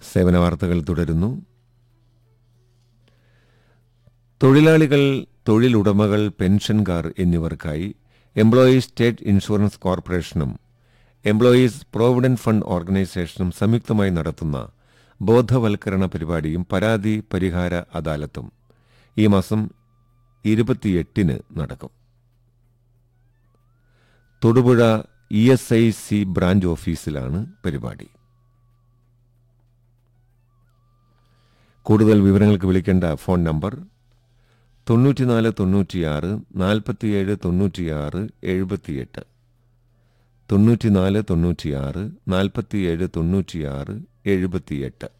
സേവന വാർത്തകൾ തുടരുന്നു തൊഴിലാളികൾ തൊഴിലുടമകൾ പെൻഷൻകാർ എന്നിവർക്കായി എംപ്ലോയീസ് സ്റ്റേറ്റ് ഇൻഷുറൻസ് കോർപ്പറേഷനും എംപ്ലോയീസ് പ്രോവിഡന്റ് ഫണ്ട് ഓർഗനൈസേഷനും സംയുക്തമായി നടത്തുന്ന ബോധവൽക്കരണ പരിപാടിയും പരാതി പരിഹാര അദാലത്തും ഈ മാസം ഇരുപത്തിയെട്ടിന് നടക്കും Thodupuzha E S I C branch ഓഫീസിലാണ് പരിപാടി കൂടുതൽ വിവരങ്ങൾക്ക് വിളിക്കേണ്ട ഫോൺ നമ്പർ തൊണ്ണൂറ്റിനാല് തൊണ്ണൂറ്റിയാറ് നാൽപ്പത്തിയേഴ് തൊണ്ണൂറ്റിയാറ് എഴുപത്തിയെട്ട് തൊണ്ണൂറ്റിനാല് തൊണ്ണൂറ്റിയാറ് നാൽപ്പത്തിയേഴ് തൊണ്ണൂറ്റിയാറ് എഴുപത്തിയെട്ട്